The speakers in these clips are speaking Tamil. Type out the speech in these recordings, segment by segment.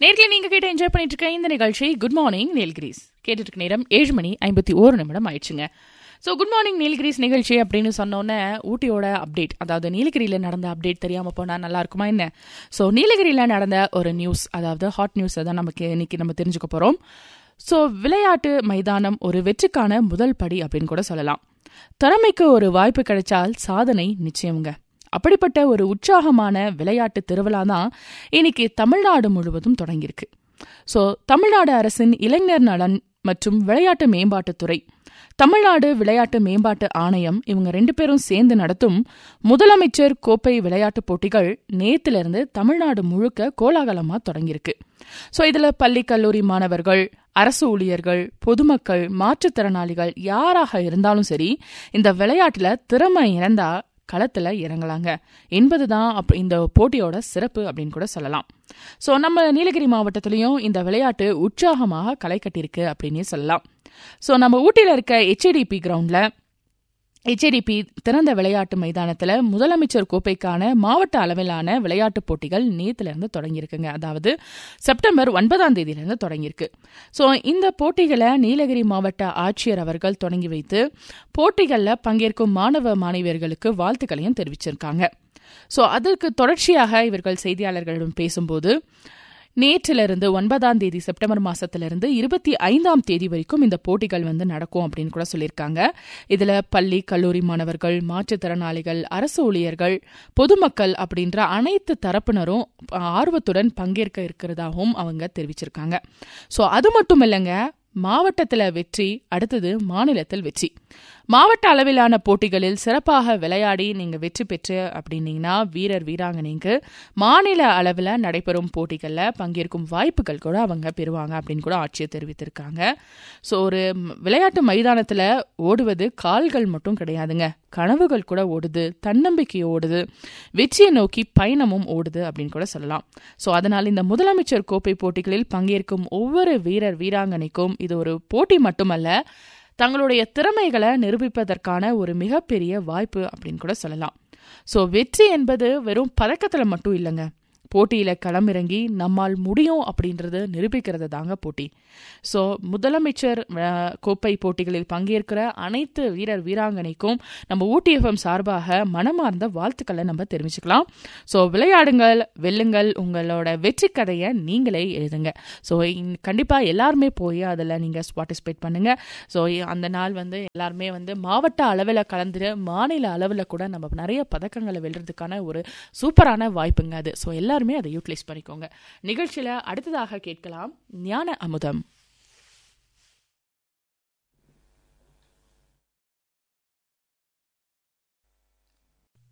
நேர்களை நீங்க கேட்டு என்ஜாய் பண்ணிட்டு இருக்க இந்த நிகழ்ச்சி குட் மார்னிங் நீல்கிரீஸ் கேட்டுட்டு இருக்க நேரம் ஏழு மணி ஐம்பத்தி ஓரு நிமிடம் ஆயிடுச்சுங்க ஸோ குட் மார்னிங் நீலகிரிஸ் நிகழ்ச்சி அப்படின்னு சொன்னோன்னே ஊட்டியோட அப்டேட் அதாவது நீலகிரியில் நடந்த அப்டேட் தெரியாமல் போனால் நல்லா இருக்குமா என்ன ஸோ நீலகிரியில் நடந்த ஒரு நியூஸ் அதாவது ஹாட் நியூஸ் தான் நமக்கு இன்னைக்கு நம்ம தெரிஞ்சுக்க போகிறோம் ஸோ விளையாட்டு மைதானம் ஒரு வெற்றிக்கான முதல் படி அப்படின்னு கூட சொல்லலாம் திறமைக்கு ஒரு வாய்ப்பு கிடைச்சால் சாதனை நிச்சயம்ங்க அப்படிப்பட்ட ஒரு உற்சாகமான விளையாட்டு திருவிழா தான் இன்னைக்கு தமிழ்நாடு முழுவதும் தொடங்கியிருக்கு ஸோ தமிழ்நாடு அரசின் இளைஞர் நலன் மற்றும் விளையாட்டு மேம்பாட்டுத்துறை தமிழ்நாடு விளையாட்டு மேம்பாட்டு ஆணையம் இவங்க ரெண்டு பேரும் சேர்ந்து நடத்தும் முதலமைச்சர் கோப்பை விளையாட்டுப் போட்டிகள் நேத்திலிருந்து தமிழ்நாடு முழுக்க கோலாகலமா தொடங்கியிருக்கு ஸோ இதுல பள்ளி கல்லூரி மாணவர்கள் அரசு ஊழியர்கள் பொதுமக்கள் மாற்றுத்திறனாளிகள் யாராக இருந்தாலும் சரி இந்த விளையாட்டுல திறமை இறந்தா களத்துல இறங்கலாங்க என்பதுதான் அப் இந்த போட்டியோட சிறப்பு அப்படின்னு கூட சொல்லலாம் ஸோ நம்ம நீலகிரி மாவட்டத்திலையும் இந்த விளையாட்டு உற்சாகமாக களை கட்டியிருக்கு அப்படின்னே சொல்லலாம் ஸோ நம்ம ஊட்டியில் இருக்க ஹெச்ஏடிபி கிரவுண்டில் ஹெச்ஏடிபி திறந்த விளையாட்டு மைதானத்தில் முதலமைச்சர் கோப்பைக்கான மாவட்ட அளவிலான விளையாட்டுப் போட்டிகள் நேத்திலிருந்து தொடங்கியிருக்குங்க அதாவது செப்டம்பர் ஒன்பதாம் தேதியிலிருந்து தொடங்கியிருக்கு ஸோ இந்த போட்டிகளை நீலகிரி மாவட்ட ஆட்சியர் அவர்கள் தொடங்கி வைத்து போட்டிகளில் பங்கேற்கும் மாணவ மாணவியர்களுக்கு வாழ்த்துக்களையும் தெரிவிச்சிருக்காங்க ஸோ அதற்கு தொடர்ச்சியாக இவர்கள் செய்தியாளர்களிடம் பேசும்போது நேற்றிலிருந்து ஒன்பதாம் தேதி செப்டம்பர் மாசத்திலிருந்து இருபத்தி ஐந்தாம் தேதி வரைக்கும் இந்த போட்டிகள் வந்து நடக்கும் அப்படின்னு கூட சொல்லியிருக்காங்க இதுல பள்ளி கல்லூரி மாணவர்கள் மாற்றுத்திறனாளிகள் அரசு ஊழியர்கள் பொதுமக்கள் அப்படின்ற அனைத்து தரப்பினரும் ஆர்வத்துடன் பங்கேற்க இருக்கிறதாகவும் அவங்க தெரிவிச்சிருக்காங்க ஸோ அது மட்டும் இல்லைங்க மாவட்டத்தில் வெற்றி அடுத்தது மாநிலத்தில் வெற்றி மாவட்ட அளவிலான போட்டிகளில் சிறப்பாக விளையாடி நீங்க வெற்றி பெற்று அப்படின்னீங்கன்னா வீரர் வீராங்கனைக்கு மாநில அளவில் நடைபெறும் போட்டிகளில் பங்கேற்கும் வாய்ப்புகள் கூட அவங்க பெறுவாங்க அப்படின்னு கூட ஆட்சியர் தெரிவித்திருக்காங்க ஸோ ஒரு விளையாட்டு மைதானத்தில் ஓடுவது கால்கள் மட்டும் கிடையாதுங்க கனவுகள் கூட ஓடுது தன்னம்பிக்கை ஓடுது வெற்றியை நோக்கி பயணமும் ஓடுது அப்படின்னு கூட சொல்லலாம் ஸோ அதனால் இந்த முதலமைச்சர் கோப்பை போட்டிகளில் பங்கேற்கும் ஒவ்வொரு வீரர் வீராங்கனைக்கும் இது ஒரு போட்டி மட்டுமல்ல தங்களுடைய திறமைகளை நிரூபிப்பதற்கான ஒரு மிகப்பெரிய வாய்ப்பு அப்படின்னு கூட சொல்லலாம் ஸோ வெற்றி என்பது வெறும் பதக்கத்தில் மட்டும் இல்லைங்க போட்டியில் களமிறங்கி நம்மால் முடியும் அப்படின்றது நிரூபிக்கிறது தாங்க போட்டி ஸோ முதலமைச்சர் கோப்பை போட்டிகளில் பங்கேற்கிற அனைத்து வீரர் வீராங்கனைக்கும் நம்ம ஊட்டி எஃப்எம் சார்பாக மனமார்ந்த வாழ்த்துக்களை நம்ம தெரிவிச்சுக்கலாம் ஸோ விளையாடுங்கள் வெல்லுங்கள் உங்களோட வெற்றி கதையை நீங்களே எழுதுங்க ஸோ கண்டிப்பாக எல்லாருமே போய் அதில் நீங்கள் பார்ட்டிசிபேட் பண்ணுங்க ஸோ அந்த நாள் வந்து எல்லாருமே வந்து மாவட்ட அளவில் கலந்துட்டு மாநில அளவில் கூட நம்ம நிறைய பதக்கங்களை வெல்றதுக்கான ஒரு சூப்பரான வாய்ப்புங்க அது ஸோ எல்லாரும் எல்லாருமே அதை யூட்டிலைஸ் பண்ணிக்கோங்க நிகழ்ச்சியில அடுத்ததாக கேட்கலாம் ஞான அமுதம்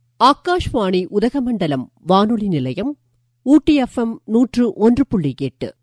ஆகாஷ்வாணி உதகமண்டலம் வானொலி நிலையம் ஊட்டி எஃப்எம் நூற்று ஒன்று புள்ளி எட்டு